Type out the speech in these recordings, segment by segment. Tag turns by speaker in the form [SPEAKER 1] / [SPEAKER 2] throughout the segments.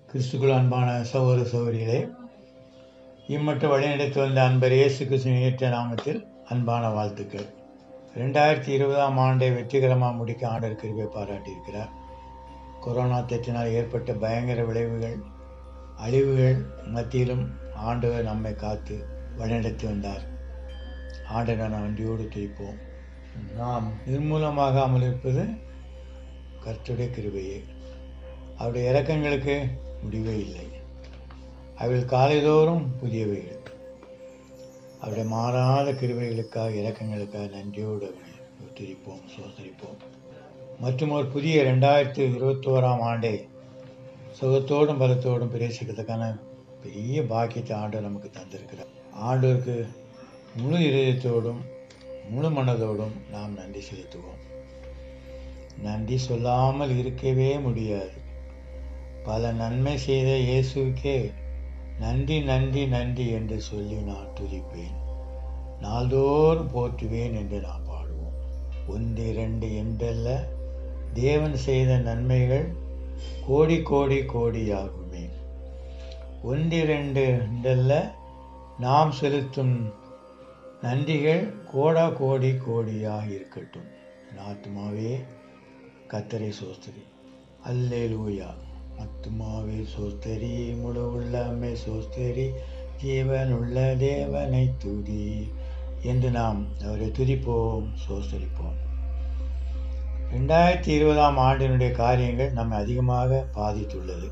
[SPEAKER 1] கிறிஸ்துக்குள் அன்பான சகோதர சகோதரிகளே இம்மட்டும் வழிநடத்தி வந்த அன்பர் இயேசு கிறிஸ்து ஏற்ற நாமத்தில் அன்பான வாழ்த்துக்கள் ரெண்டாயிரத்தி இருபதாம் ஆண்டை வெற்றிகரமாக முடிக்க ஆண்டர் கிருபை பாராட்டியிருக்கிறார் கொரோனா தொற்றினால் ஏற்பட்ட பயங்கர விளைவுகள் அழிவுகள் மத்தியிலும் ஆண்டவர் நம்மை காத்து வழிநடத்தி வந்தார் ஆண்டவர் நாம் வண்டியோடு துதிப்போம் நாம் நிர்மூலமாகாமல் இருப்பது கர்த்தருடைய கிருபையே அவருடைய இறக்கங்களுக்கு முடிவே இல்லை அவள் காலைதோறும் புதியவைகள் அவருடைய மாறாத கிருபைகளுக்காக இறக்கங்களுக்காக நன்றியோடு அவனை துதிப்போம் சோதரிப்போம் மற்றும் ஒரு புதிய ரெண்டாயிரத்தி இருபத்தோராம் ஆண்டை சுகத்தோடும் பலத்தோடும் பிரவேசிக்கிறதுக்கான பெரிய பாக்கியத்தை ஆண்டவர் நமக்கு தந்திருக்கிறார் ஆண்டவருக்கு முழு இதயத்தோடும் முழு மனதோடும் நாம் நன்றி செலுத்துவோம் நன்றி சொல்லாமல் இருக்கவே முடியாது பல நன்மை செய்த இயேசுக்கே நன்றி நன்றி நன்றி என்று சொல்லி நான் துதிப்பேன் நாள்தோறும் போற்றுவேன் என்று நான் பாடுவோம் ஒன்று இரண்டு என்றல்ல தேவன் செய்த நன்மைகள் கோடி கோடி கோடியாகுமே ஒன்றிரண்டு என்றல்ல நாம் செலுத்தும் நன்றிகள் கோடா கோடி கோடியாக இருக்கட்டும் ஆத்மாவே கத்தரை சோஸ்திரி அல்லே லூயா ஆத்மாவே சோஸ்தரி முழு உள்ளமே சோஸ்தரி ஜீவனுள்ள தேவனை துதி என்று நாம் அவரை துதிப்போம் சோஸ்தரிப்போம் ரெண்டாயிரத்தி இருபதாம் ஆண்டினுடைய காரியங்கள் நம்மை அதிகமாக பாதித்துள்ளது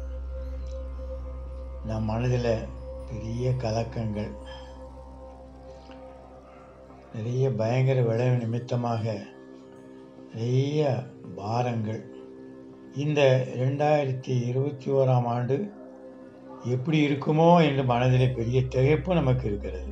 [SPEAKER 1] நம் மனதில் பெரிய கலக்கங்கள் நிறைய பயங்கர விளைவு நிமித்தமாக நிறைய பாரங்கள் இந்த ரெண்டாயிரத்தி இருபத்தி ஓராம் ஆண்டு எப்படி இருக்குமோ என்று மனதிலே பெரிய திகைப்பு நமக்கு இருக்கிறது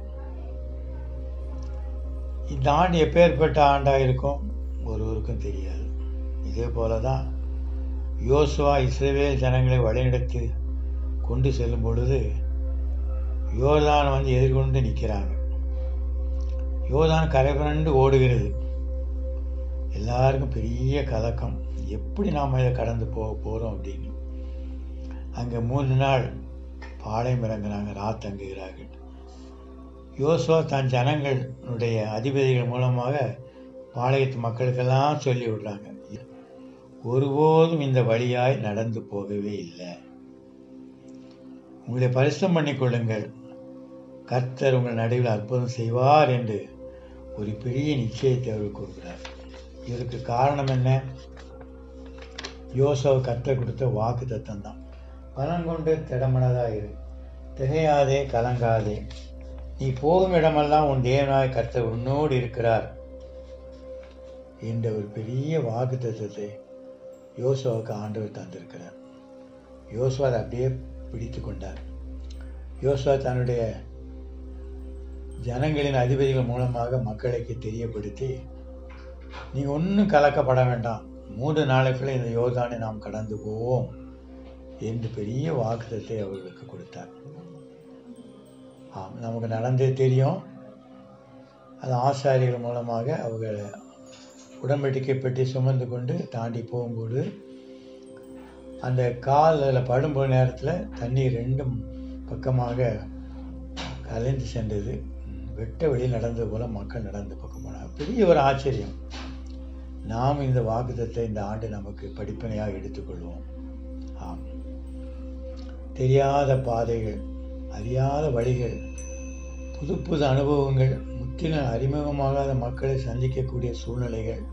[SPEAKER 1] இந்த ஆண்டு எப்பேற்பட்ட ஆண்டாக இருக்கும் ஒருவருக்கும் தெரியாது இதே போல தான் யோசுவா இஸ்ரேவேல் ஜனங்களை வழிநடத்தி கொண்டு செல்லும் பொழுது யோர்தான் வந்து எதிர்கொண்டு நிற்கிறாங்க யோர்தான் கரை புரண்டு ஓடுகிறது எல்லாருக்கும் பெரிய கலக்கம் எப்படி நாம் இதை கடந்து போக போகிறோம் அப்படின்னு அங்கே மூணு நாள் பாளையம் இறங்குறாங்க ராத்தங்குகிறார்கள் யோசுவா தன் ஜனங்களுடைய அதிபதிகள் மூலமாக பாளையத்து மக்களுக்கெல்லாம் சொல்லி விடுறாங்க ஒருபோதும் இந்த வழியாய் நடந்து போகவே இல்லை உங்களை பரிசுத்தம் பண்ணிக்கொள்ளுங்கள் கர்த்தர் உங்கள் நடுவில் அற்புதம் செய்வார் என்று ஒரு பெரிய நிச்சயத்தை அவர் கூறுகிறார் இதற்கு காரணம் என்ன யோசவ கர்த்தர் கொடுத்த வாக்கு தத்தம் தான் பலம் கொண்டு திடமனதாயிரு திகையாதே கலங்காதே நீ போகும் இடமெல்லாம் உன் தேவனாய் கர்த்தர் உன்னோடு இருக்கிறார் என்ற ஒரு பெரிய வாக்கு தத்துவத்தை யோசுவாவுக்கு ஆண்டவர் தந்திருக்கிறார் யோசுவா அதை அப்படியே பிடித்து கொண்டார் யோசுவா தன்னுடைய ஜனங்களின் அதிபதிகள் மூலமாக மக்களுக்கு தெரியப்படுத்தி நீங்கள் ஒன்றும் கலக்கப்பட வேண்டாம் மூன்று நாளைக்குள்ளே இந்த யோதானை நாம் கடந்து போவோம் என்று பெரிய வாக்குத்தத்தை அவர்களுக்கு கொடுத்தார் ஆம் நமக்கு நடந்தது தெரியும் அது ஆசாரிகள் மூலமாக அவர்களை உடன்படிக்கை பெட்டி சுமந்து கொண்டு தாண்டி போகும்போது அந்த கால் அதில் படும்போது நேரத்தில் தண்ணீர் ரெண்டும் பக்கமாக கலைந்து சென்றது வெட்ட வெளியில் நடந்தது போல மக்கள் நடந்து பக்கம் போனாங்க பெரிய ஒரு ஆச்சரியம் நாம் இந்த வாக்குத்தத்தை இந்த ஆண்டு நமக்கு படிப்பனையாக எடுத்துக்கொள்வோம் ஆம் தெரியாத பாதைகள் அறியாத வழிகள் புது புது அனுபவங்கள் முற்றிலும் அறிமுகமாகாத மக்களை சந்திக்கக்கூடிய சூழ்நிலைகள்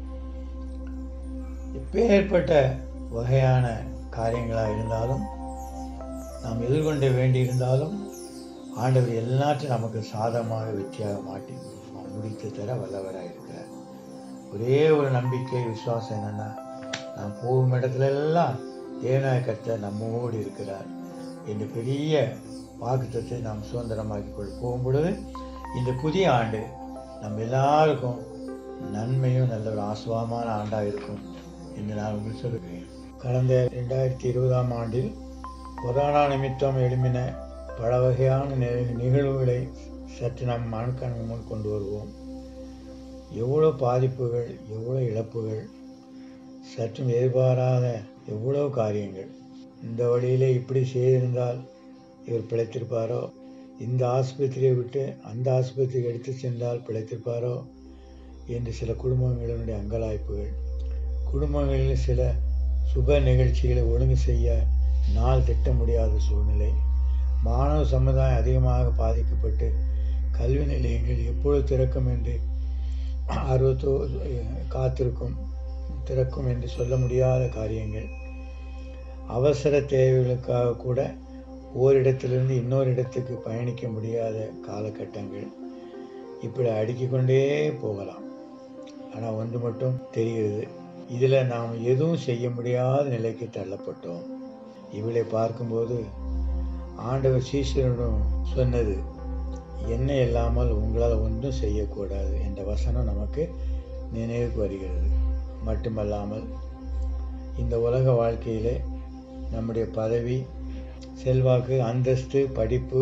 [SPEAKER 1] எப்பேற்பட்ட வகையான காரியங்களாக இருந்தாலும் நாம் எதிர்கொண்ட வேண்டியிருந்தாலும் ஆண்டவர் எல்லாத்தையும் நமக்கு சாதகமாக வெற்றியாக மாட்டி முடித்து தர வல்லவராக இருக்கிறார் ஒரே ஒரு நம்பிக்கை விசுவாசம் என்னென்னா நாம் போகும் இடத்துல எல்லாம் தேவநாய கர்த்தர் நம்மோடு இருக்கிறார் என்று பெரிய வாக்குத்தத்தை நாம் சுதந்திரமாக்கி கொண்டு போகும் பொழுது இந்த புதிய ஆண்டு நம்ம எல்லாருக்கும் நன்மையும் நல்ல ஒரு ஆசுவமான ஆண்டாக இருக்கும் என்று நான் உங்களுக்கு சொல்லுகிறேன் கடந்த ரெண்டாயிரத்தி இருபதாம் ஆண்டில் கொரோனா நிமித்தம் எழுமின பல வகையான நிகழ்வுகளை சற்று நம் மனக்கண் முன் கொண்டு வருவோம் எவ்வளோ பாதிப்புகள் எவ்வளோ இழப்புகள் சற்றும் எதிர்பாராத எவ்வளோ காரியங்கள் இந்த வழியிலே இப்படி செய்திருந்தால் இவர் பிழைத்திருப்பாரோ இந்த ஆஸ்பத்திரியை விட்டு அந்த ஆஸ்பத்திரிக்கு எடுத்து சென்றால் பிழைத்திருப்பாரோ என்று சில குடும்பங்களினுடைய அங்கலாய்ப்புகள் குடும்பங்களில் சில சுப நிகழ்ச்சிகளை ஒழுங்கு செய்ய நாள் திட்ட முடியாத சூழ்நிலை மாணவ சமுதாயம் அதிகமாக பாதிக்கப்பட்டு கல்வி நிலையங்கள் எப்பொழுது திறக்கும் என்று ஆர்வத்தோ காத்திருக்கும் திறக்கும் என்று சொல்ல முடியாத காரியங்கள் அவசர தேவைகளுக்காக கூட ஓரிடத்திலிருந்து இன்னொரு இடத்துக்கு பயணிக்க முடியாத காலகட்டங்கள் இப்படி அடுக்கிக் கொண்டே போகலாம் ஆனால் ஒன்று மட்டும் தெரிகிறது இதில் நாம் எதுவும் செய்ய முடியாத நிலைக்கு தள்ளப்பட்டோம் இவளை பார்க்கும்போது ஆண்டவர் சீசனிடம் சொன்னது என்ன இல்லாமல் உங்களால் ஒன்றும் செய்யக்கூடாது என்ற வசனம் நமக்கு நினைவுக்கு வருகிறது மட்டுமல்லாமல் இந்த உலக வாழ்க்கையிலே நம்முடைய பதவி செல்வாக்கு அந்தஸ்து படிப்பு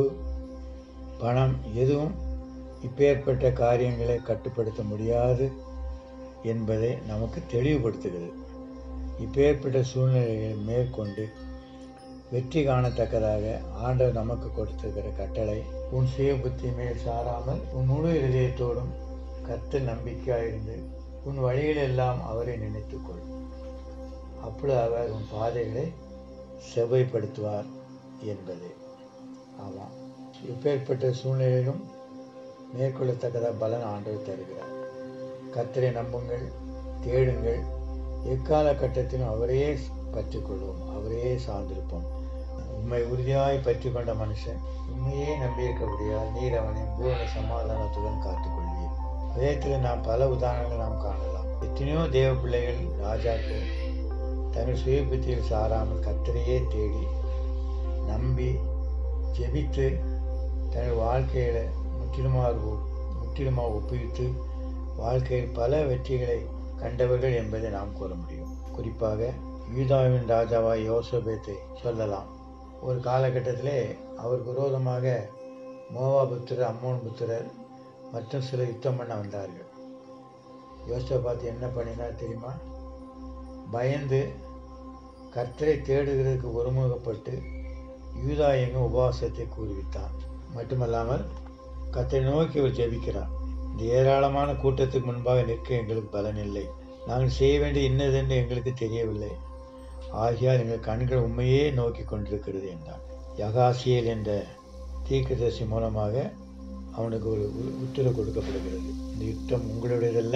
[SPEAKER 1] பணம் எதுவும் இப்பேற்பட்ட காரியங்களை கட்டுப்படுத்த முடியாது என்பதை நமக்கு தெளிவுபடுத்துகிறது இப்பேற்பட்ட சூழ்நிலைகளை மேற்கொண்டு வெற்றி காணத்தக்கதாக ஆண்டவர் நமக்கு கொடுத்திருக்கிற கட்டளை உன் சுய புத்தி மேல் சாராமல் உன் முழு இதயத்தோடும் கத்து நம்பிக்கையாயிருந்து உன் வழிகளெல்லாம் அவரை நினைத்துக்கொள் அப்பொழுது அவர் உன் பாதைகளை செவ்வைப்படுத்துவார் என்பது ஆமாம் இப்பேற்பட்ட சூழ்நிலையிலும் மேற்கொள்ளத்தக்கதாக பலன் ஆண்டவர் தருகிறார் கத்தரை நம்புங்கள் தேடுங்கள் எக்கால கட்டத்திலும் அவரையே பற்றி கொள்வோம் அவரையே சார்ந்திருப்போம் உண்மை உறுதியாய் பற்றி கொண்ட மனுஷன் உண்மையே நம்பியிருக்கபடியால் நீர் அவனை பூரண சமாதானத்துடன் காத்துக்கொள்வீர் வேதத்தில் நாம் பல உதாரணங்கள் நாம் காணலாம் எத்தனையோ தேவ பிள்ளைகள் ராஜாக்கள் தங்கள் சுயபுத்தியில் சாராமல் கத்தரையே தேடி நம்பி ஜெபித்து தனது வாழ்க்கையில முற்றிலுமாக முற்றிலுமாக ஒப்புவித்து வாழ்க்கையில் பல வெற்றிகளை கண்டவர்கள் என்பதை நாம் கூற முடியும் குறிப்பாக யூதாவின் ராஜாவாய் யோசபேத்தை சொல்லலாம் ஒரு காலகட்டத்திலே அவருக்கு விரோதமாக மோவா புத்திரர் அம்மோன் புத்திரர் மற்றும் சில யுத்தம் பண்ண வந்தார்கள் யோசபாத் என்ன பண்ணினார் தெரியுமா பயந்து கர்த்தரை தேடுகிறதுக்கு ஒருமுகப்பட்டு யூதா எங்க உபவாசத்தை கூறிவிட்டான் மட்டுமல்லாமல் கர்த்தரை நோக்கி அவர் ஜெபிக்கிறார் இந்த ஏராளமான கூட்டத்துக்கு முன்பாக நிற்க எங்களுக்கு பலன் இல்லை நாங்கள் செய்ய வேண்டிய இன்னதென்று எங்களுக்கு தெரியவில்லை ஆகியால் எங்கள் கண்கள் உண்மையே நோக்கி கொண்டிருக்கிறது என்றான் யகாசியல் என்ற தீர்க்கதரிசி மூலமாக அவனுக்கு ஒரு உ- உத்தரவு கொடுக்கப்படுகிறது இந்த யுத்தம் உங்களுடையதல்ல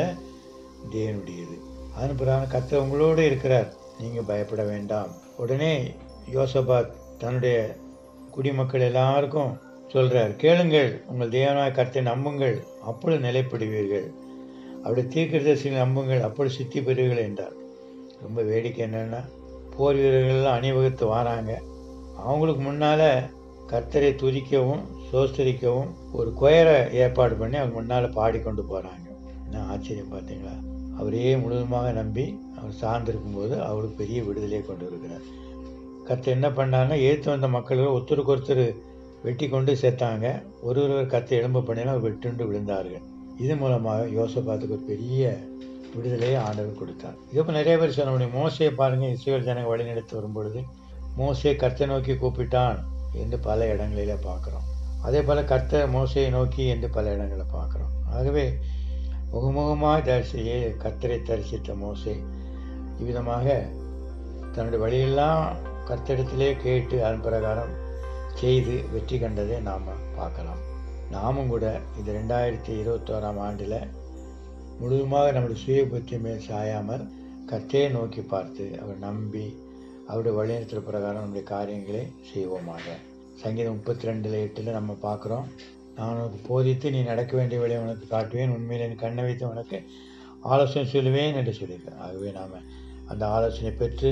[SPEAKER 1] தேவனுடையது அதன் பிறகு கர்த்தர் உங்களோடு இருக்கிறார் நீங்கள் பயப்பட வேண்டாம் உடனே யோசபாத் தன்னுடைய குடிமக்கள் எல்லாருக்கும் சொல்றார் கேளுங்கள் உங்கள் தேவனாய் கர்த்தரை நம்புங்கள் அப்பொழுது நிலைப்படுவீர்கள் அப்படி தீர்க்கதரிசிகளை நம்புங்கள் அப்பொழுது சித்தி பெறுவீர்கள் என்றார் ரொம்ப வேடிக்கை என்னன்னா போர் வீரர்கள்லாம் அணிவகுத்து வராங்க அவங்களுக்கு முன்னால கர்த்தரை துதிக்கவும் சோஸ்தரிக்கவும் ஒரு கொயரை ஏற்பாடு பண்ணி அவங்க முன்னால பாடிக்கொண்டு போறாங்க என்ன ஆச்சரியம் பார்த்தீங்களா அவரையே முழுவதுமாக நம்பி அவர் சார்ந்திருக்கும் போது அவருக்கு பெரிய விடுதலையை கொண்டு வருகிறார் கர்த்தர் என்ன பண்ணாங்கன்னா ஏற்று வந்த மக்கள் ஒருத்தருக்கு ஒருத்தர் வெட்டி கொண்டு சேர்த்தாங்க ஒரு ஒருவர் கத்தை எலும்பு பண்ணினா வெட்டுண்டு விழுந்தார்கள் இது மூலமாக யோசபாத்துக்கு ஒரு பெரிய விடுதலையை ஆண்டவர் கொடுத்தார் இதுப்போ நிறைய பேர் சொன்ன முடியும் மோசையை பாருங்க இஸ்ரேல் ஜனங்க வழிநடத்தி வரும்பொழுது மோசே கர்த்தரை நோக்கி கூப்பிட்டான் என்று பல இடங்களில பார்க்குறோம் அதே போல கர்த்தர் மோசையை நோக்கி என்று பல இடங்களில் பார்க்குறோம் ஆகவே முகமுகமாய் தரிசியே கர்த்தரை தரிசித்த மோசே இவ்விதமாக தன்னுடைய வழியெல்லாம் கர்த்தரிடத்திலே கேட்டு அதன் பிரகாரம் செய்து வெற்றி கண்டதை நாம் பார்க்கலாம் நாமும் கூட இந்த ரெண்டாயிரத்தி இருபத்தோராம் ஆண்டில் முழுவதுமாக நம்முடைய சுய புத்தி மேல் சாயாமல் கர்த்தையை நோக்கி பார்த்து அவர் நம்பி அவருடைய வழிநடத்துகிற பிரகாரம் நம்முடைய காரியங்களை செய்வோமாக சங்கீதம் முப்பத்தி ரெண்டில் எட்டில் நம்ம பார்க்குறோம் நான் உனக்கு போதித்து நீ நடக்க வேண்டிய வழியை உனக்கு காட்டுவேன் உண்மையில் என் கண்ணை வைத்து உனக்கு ஆலோசனை சொல்லுவேன் என்று சொல்லியிருக்கேன் ஆகவே நாம் அந்த ஆலோசனை பெற்று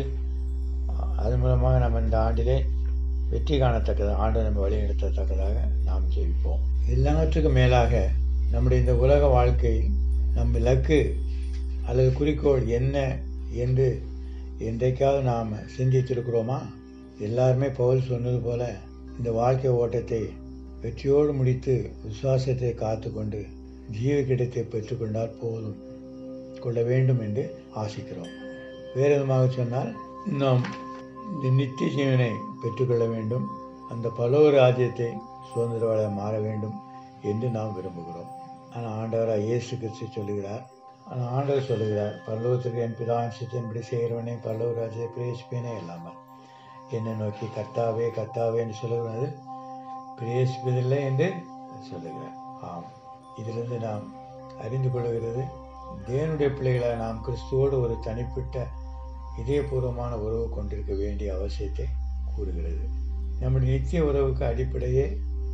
[SPEAKER 1] அது மூலமாக நம்ம இந்த ஆண்டிலே வெற்றி காணத்தக்கதாக ஆண்டு நம்ம வழிநடத்தத்தக்கதாக நாம் ஜெயிப்போம் எல்லாவற்றுக்கும் மேலாக நம்முடைய இந்த உலக வாழ்க்கையில் நம் இலக்கு அல்லது குறிக்கோள் என்ன என்று என்றைக்காவது நாம் சிந்தித்திருக்கிறோமா எல்லாருமே பவுல் சொன்னது போல இந்த வாழ்க்கை ஓட்டத்தை வெற்றியோடு முடித்து விசுவாசத்தை காத்துக்கொண்டு ஜீவ கிடத்தை பெற்றுக்கொண்டால் போதும் கொள்ள வேண்டும் என்று ஆசிக்கிறோம் வேறு விதமாக சொன்னால் நாம் இந்த நித்திய ஜீவனை பெற்றுக்கொள்ள வேண்டும் அந்த பலவ ராஜ்யத்தை சுதந்திரவாள மாற வேண்டும் என்று நாம் விரும்புகிறோம் ஆனால் ஆண்டவராக இயேசு கிறிஸ்து சொல்லுகிறார் ஆனால் ஆண்டவர் சொல்லுகிறார் பல்லவத்திற்கு என் பிதாவின் சித்தன்படி செய்கிறவனே பல்லவ ராஜ்யத்தை பிரவேசிப்பேனே இல்லாமல் என்னை நோக்கி கர்த்தாவே கர்த்தாவே என்று சொல்லுகிறது பிரவேசிப்பதில்லை என்று சொல்லுகிறார் ஆம் இதிலிருந்து நாம் அறிந்து கொள்கிறது தேவனுடைய பிள்ளைகளாக நாம் கிறிஸ்துவோடு ஒரு தனிப்பட்ட இதயபூர்வமான உறவு கொண்டிருக்க வேண்டிய அவசியத்தை கூறுகிறது நம்முடைய நித்திய உறவுக்கு அடிப்படையே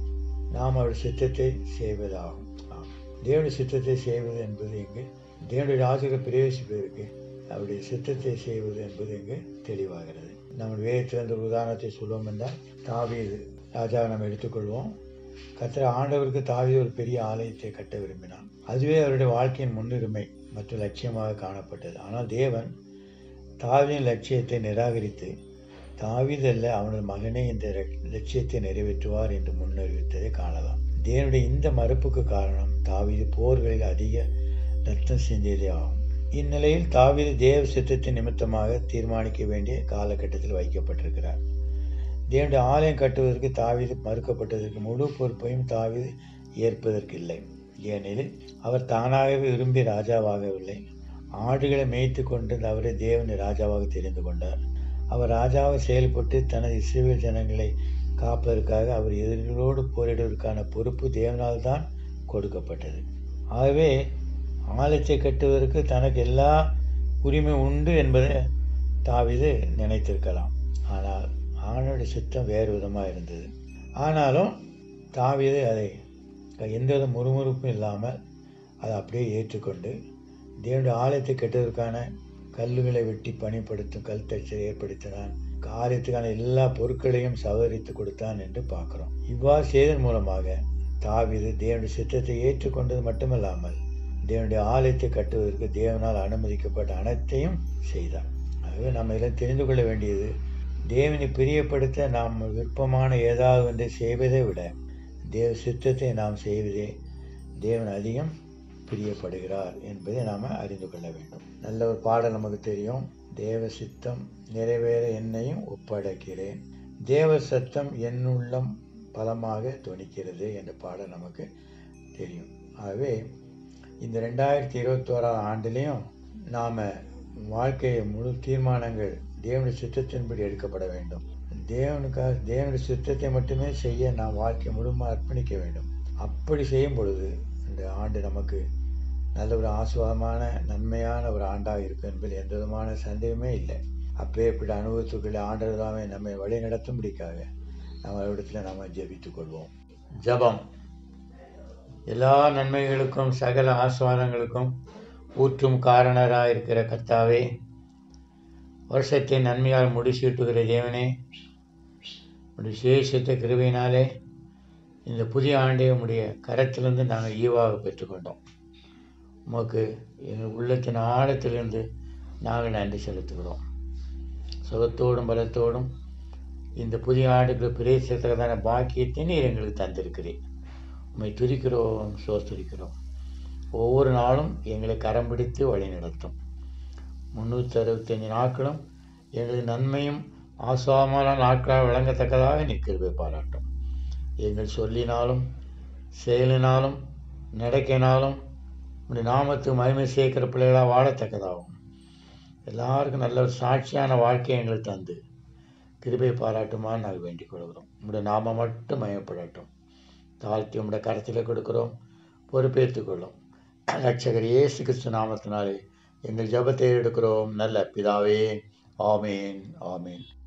[SPEAKER 1] நாம் அவர் சித்தத்தை செய்வதாகும் ஆம் தேவனுடைய சித்தத்தை செய்வது என்பது இங்கு தேவனுடைய ராஜக பிரவேசிப்பதற்கு அவருடைய சித்தத்தை செய்வது என்பது இங்கு தெளிவாகிறது நம்ம வேதத்திலிருந்து ஒரு உதாரணத்தை சொல்லுவோம் என்றால் தாவீது ராஜாவை நம்ம எடுத்துக்கொள்வோம் கத்திர ஆண்டவருக்கு தாவீது ஒரு பெரிய ஆலயத்தை கட்ட விரும்பினான் அதுவே அவருடைய வாழ்க்கையின் முன்னுரிமை மற்றும் லட்சியமாக காணப்பட்டது ஆனால் தேவன் தாவியின் லட்சியத்தை நிராகரித்து தாவீதல்ல அவனது மகனே இந்த லட்சியத்தை நிறைவேற்றுவார் என்று முன்னறிவித்ததை காணலாம் தேவனுடைய இந்த மறுப்புக்கு காரணம் தாவீது போர்களில் அதிக ரத்தம் சிந்தியதே ஆகும் இந்நிலையில் தாவீது தேவ சித்தத்தின் நிமித்தமாக தீர்மானிக்க வேண்டிய காலகட்டத்தில் வைக்கப்பட்டிருக்கிறார் தேவனுடைய ஆலயம் கட்டுவதற்கு தாவீது மறுக்கப்பட்டதற்கு முழு பொறுப்பையும் தாவீது ஏற்பதற்கில்லை ஏனெனில் அவர் தானாகவே விரும்பி ராஜாவாகவில்லை ஆடுகளை மேய்த்து கொண்டு அவரை தேவனை ராஜாவாக தெரிந்து கொண்டார் அவர் ராஜாவாக செயல்பட்டு தனது இஸ்ரேல் ஜனங்களை காப்பதற்காக அவர் எதிரிகளோடு போரிடுவதற்கான பொறுப்பு தேவனால் தான் கொடுக்கப்பட்டது ஆகவே ஆலயத்தை கட்டுவதற்கு தனக்கு எல்லா உரிமை உண்டு என்பதை தாவிது நினைத்திருக்கலாம் ஆனால் ஆணுடைய சித்தம் வேறு விதமாக இருந்தது ஆனாலும் தாவிது அதை எந்தவித முறுமுறுப்பும் இல்லாமல் அதை அப்படியே ஏற்றுக்கொண்டு தேவனுடைய ஆலயத்தை கட்டுவதற்கான கல்லுகளை வெட்டி பணிப்படுத்தும் கல் தச்சை ஏற்படுத்தினான் ஆலயத்துக்கான எல்லா பொருட்களையும் சவகரித்து கொடுத்தான் என்று பார்க்கிறோம் இவ்வாறு செய்ததன் மூலமாக தாவிது தேவனுடைய சித்தத்தை ஏற்றுக்கொண்டது மட்டுமல்லாமல் தேவனுடைய ஆலயத்தை கட்டுவதற்கு தேவனால் அனுமதிக்கப்பட்ட அனைத்தையும் செய்தார் ஆகவே நம்ம இதில் தெரிந்து கொள்ள வேண்டியது தேவனை பிரியப்படுத்த நாம் விருப்பமான ஏதாவது ஒன்றை செய்வதை விட தேவ சித்தத்தை நாம் செய்வதே தேவன் அதிகம் பிரியப்படுகிறார் என்பதை நாம் அறிந்து கொள்ள வேண்டும் நல்ல ஒரு பாடல் நமக்கு தெரியும் தேவ சித்தம் நிறைவேற என்னையும் ஒப்படைக்கிறேன் தேவ சத்தம் என்னுள்ளம் பலமாக துணிக்கிறது என்ற பாடல் நமக்கு தெரியும் ஆகவே இந்த ரெண்டாயிரத்தி இருபத்தோராம் ஆண்டுலேயும் நாம் வாழ்க்கையை முழு தீர்மானங்கள் தேவனுடைய சித்தத்தின்படி எடுக்கப்பட வேண்டும் தேவனுக்காக தேவனுடைய சித்தத்தை மட்டுமே செய்ய நாம் வாழ்க்கையை முழுமையாக அர்ப்பணிக்க வேண்டும் அப்படி செய்யும் பொழுது இந்த ஆண்டு நமக்கு நல்ல ஒரு ஆசுவாதமான நன்மையான ஒரு ஆண்டாக இருக்கும் என்பதில் எந்த விதமான சந்தேகமே இல்லை அப்பேற்பட்ட அனுபவத்துக்குள்ள ஆண்டதாமே நம்மை வழி நடத்தும்படிக்காக நம்ம இடத்துல நம்ம ஜெபித்துக் கொள்வோம் ஜபம் எல்லா நன்மைகளுக்கும் சகல ஆசுவாதங்களுக்கும் ஊற்றும் காரணராக இருக்கிற கர்த்தாவே வருஷத்தை நன்மையால் முடிசூட்டுகிற தேவனே உடைய விசேஷத்தை கிருபையினாலே இந்த புதிய ஆண்டை உடைய கரத்திலிருந்து நாங்கள் ஈவாக பெற்றுக்கொண்டோம் உமக்கு எங்கள் உள்ளத்தின் ஆழத்திலிருந்து நாங்கள் நன்றி செலுத்துகிறோம் சுகத்தோடும் பலத்தோடும் இந்த புதிய ஆண்டுக்கு பிரேசித்ததான பாக்கியத்தை நீர் எங்களுக்கு தந்திருக்கிறேன் உண்மை துதிக்கிறோம் சோஸ்துரிக்கிறோம் ஒவ்வொரு நாளும் எங்களை கரம் பிடித்து வழி நடத்தும் முந்நூற்றி அறுபத்தஞ்சு நாட்களும் எங்களுக்கு நன்மையும் ஆசுவாமான நாட்களாக விளங்கத்தக்கதாக நீ கிருபை பாராட்டும் எங்கள் சொல்லினாலும் செயலினாலும் நடக்கினாலும் உடைய நாமத்துக்கு மகிமை சேர்க்கிற பிள்ளைகளாக வாழத்தக்கதாகும் எல்லாருக்கும் நல்ல ஒரு சாட்சியான வாழ்க்கையை எங்களுக்கு தந்து கிருபை பாராட்டுமான்னு நாங்கள் வேண்டிக் கொள்கிறோம் உங்களுடைய நாமம் மட்டும் மயப்படட்டும் தாழ்த்தி உங்களுடைய கரத்தில் கொடுக்கிறோம் பொறுப்பேற்றுக்கொள்ளும் ரட்சகர் இயேசு கிறிஸ்து நாமத்தினாலே எங்கள் ஜபத்தை எடுக்கிறோம் நல்ல பிதாவே ஆமேன் ஆமேன்